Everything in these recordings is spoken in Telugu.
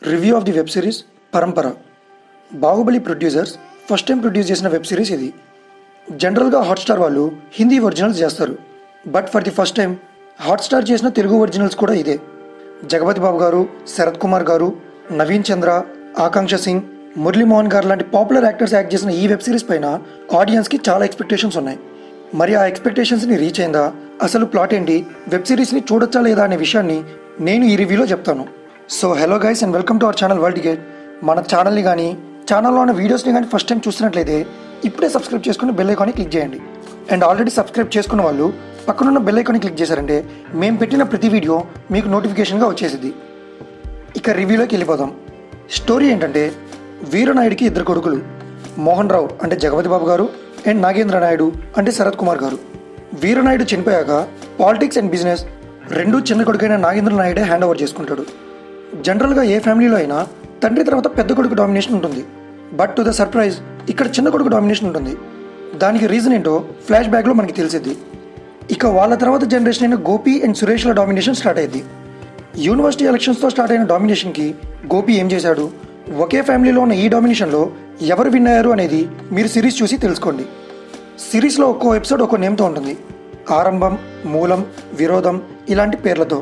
review of the web series Parampara Baahubali producers first time produce చేసిన వెబ్ సిరీస్ ఇది జనరల్గా హాట్స్టార్ వాళ్ళు హిందీ ఒరిజినల్స్ చేస్తారు but for the first time Hotstar చేసిన తెలుగు ఒరిజినల్స్ కూడా ఇదే జగపతి బాబు గారు శరత్ కుమార్ గారు నవీన్ చంద్ర ఆకాంక్ష సింగ్ మురళీమోహన్ గారు లాంటి పాపులర్ యాక్టర్స్ యాక్ట్ చేసిన ఈ వెబ్ సిరీస్ పైన ఆడియన్స్కి చాలా ఎక్స్పెక్టేషన్స్ ఉన్నాయి మరి ఆ ఎక్స్పెక్టేషన్స్ని రీచ్ అయిందా అసలు ప్లాట్ ఏంటి వెబ్ సిరీస్ని చూడొచ్చా లేదా అనే విషయాన్ని నేను ఈ రివ్యూలో చెప్తాను so hello guys and welcome to our channel world gate మన ఛానల్ని కానీ ఛానల్లో ఉన్న వీడియోస్ని కానీ ఫస్ట్ టైం చూస్తున్నట్లయితే ఇప్పుడే సబ్స్క్రైబ్ చేసుకుని బెల్ ఐకాన్ని క్లిక్ చేయండి అండ్ ఆల్రెడీ సబ్స్క్రైబ్ చేసుకున్న వాళ్ళు పక్కనున్న బెల్ ఐకాన్ని క్లిక్ చేశారంటే మేము పెట్టిన ప్రతి వీడియో మీకు నోటిఫికేషన్గా వచ్చేసింది ఇక రివ్యూలోకి వెళ్ళిపోదాం స్టోరీ ఏంటంటే వీరనాయుడికి ఇద్దరు కొడుకులు మోహన్ రావు అంటే జగపతి బాబు గారు అండ్ నాగేంద్ర నాయుడు అంటే శరత్ కుమార్ గారు వీరనాయుడు చనిపోయాక పాలిటిక్స్ అండ్ బిజినెస్ రెండూ చిన్న కొడుకైన నాగేంద్ర నాయుడే హ్యాండ్ ఓవర్ చేసుకుంటాడు జనరల్గా ఏ ఫ్యామిలీలో అయినా తండ్రి తర్వాత పెద్ద కొడుకు డామినేషన్ ఉంటుంది బట్ టు ద సర్ప్రైజ్ ఇక్కడ చిన్న కొడుకు డామినేషన్ ఉంటుంది దానికి రీజన్ ఏంటో ఫ్లాష్ బ్యాక్లో మనకి తెలిసిద్ది ఇక వాళ్ళ తర్వాత జనరేషన్ అయిన గోపి అండ్ సురేష్ల డామినేషన్ స్టార్ట్ అయ్యింది యూనివర్సిటీ ఎలక్షన్స్తో స్టార్ట్ అయిన డామినేషన్కి గోపి ఏం చేశాడు ఒకే ఫ్యామిలీలో ఉన్న ఈ డామినేషన్లో ఎవరు విన్ అయ్యారు అనేది మీరు సిరీస్ చూసి తెలుసుకోండి సిరీస్లో ఒక్కో ఎపిసోడ్ ఒక్కో నేమ్తో ఉంటుంది ఆరంభం మూలం విరోధం ఇలాంటి పేర్లతో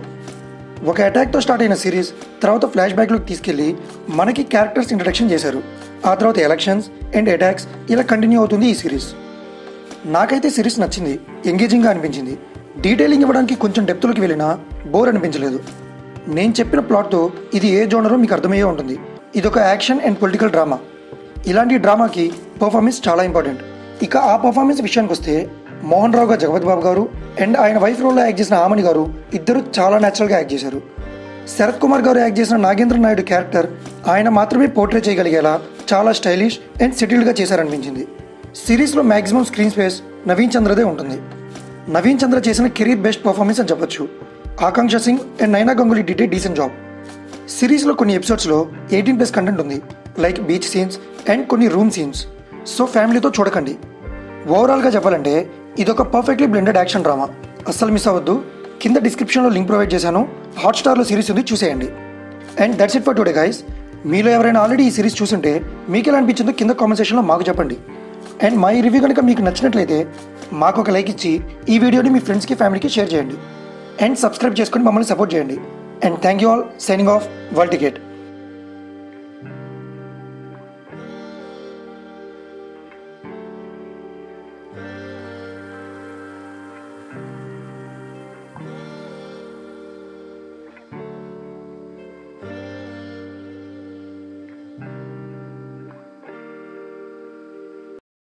ఒక అటాక్తో స్టార్ట్ అయిన సిరీస్ తర్వాత ఫ్లాష్ బ్యాక్లోకి తీసుకెళ్ళి మనకి క్యారెక్టర్స్ ఇంట్రడక్షన్ చేశారు ఆ తర్వాత ఎలక్షన్స్ అండ్ అటాక్స్ ఇలా కంటిన్యూ అవుతుంది ఈ సిరీస్ నాకైతే సిరీస్ నచ్చింది ఎంగేజింగ్గా అనిపించింది డీటెయిలింగ్ ఇవ్వడానికి కొంచెం డెప్త్లోకి వెళ్ళినా బోర్ అనిపించలేదు నేను చెప్పిన ప్లాట్తో ఇది ఏ జోనరో మీకు అర్థమయ్యే ఉంటుంది ఇదొక యాక్షన్ అండ్ పొలిటికల్ డ్రామా ఇలాంటి డ్రామాకి పర్ఫార్మెన్స్ చాలా ఇంపార్టెంట్ ఇక ఆ పర్ఫార్మెన్స్ విషయానికి వస్తే మోహన్ రావు గారు జగపతి బాబు గారు అండ్ ఆయన వైఫ్ రోల్లో యాక్ట్ చేసిన ఆమని గారు ఇద్దరు చాలా న్యాచురల్గా యాక్ట్ చేశారు శరత్ కుమార్ గారు యాక్ట్ చేసిన నాగేంద్ర నాయుడు క్యారెక్టర్ ఆయన మాత్రమే పోర్ట్రే చేయగలిగేలా చాలా స్టైలిష్ అండ్ సెటిల్డ్గా చేశారనిపించింది సిరీస్లో మ్యాక్సిమం స్క్రీన్ స్పేస్ నవీన్ చంద్రదే ఉంటుంది నవీన్ చంద్ర చేసిన కెరీర్ బెస్ట్ పర్ఫార్మెన్స్ అని చెప్పొచ్చు ఆకాంక్ష సింగ్ అండ్ నైనా గంగులీ డిటే డీసెంట్ జాబ్ సిరీస్లో కొన్ని ఎపిసోడ్స్లో ఎయిటీన్ ప్లస్ కంటెంట్ ఉంది లైక్ బీచ్ సీన్స్ అండ్ కొన్ని రూమ్ సీన్స్ సో ఫ్యామిలీతో చూడకండి ఓవరాల్గా చెప్పాలంటే ఇదొక పర్ఫెక్ట్లీ బ్లెండెడ్ యాక్షన్ డ్రామా అస్సలు మిస్ అవ్వద్దు కింద డిస్క్రిప్షన్లో లింక్ ప్రొవైడ్ చేశాను హాట్స్టార్లో సిరీస్ ఉంది చూసేయండి and that's it for today guys మీలో ఎవరైనా ఆల్రెడీ ఈ సిరీస్ చూసుంటే మీకు ఎలా అనిపించిందో కింద కామెంట్ సెక్షన్లో మాకు చెప్పండి అండ్ మా ఈ రివ్యూ కనుక మీకు నచ్చినట్లయితే మాకు ఒక లైక్ ఇచ్చి ఈ వీడియోని మీ ఫ్రెండ్స్కి ఫ్యామిలీకి షేర్ చేయండి అండ్ సబ్స్క్రైబ్ చేసుకొని మమ్మల్ని సపోర్ట్ చేయండి and thank you all signing off world ticket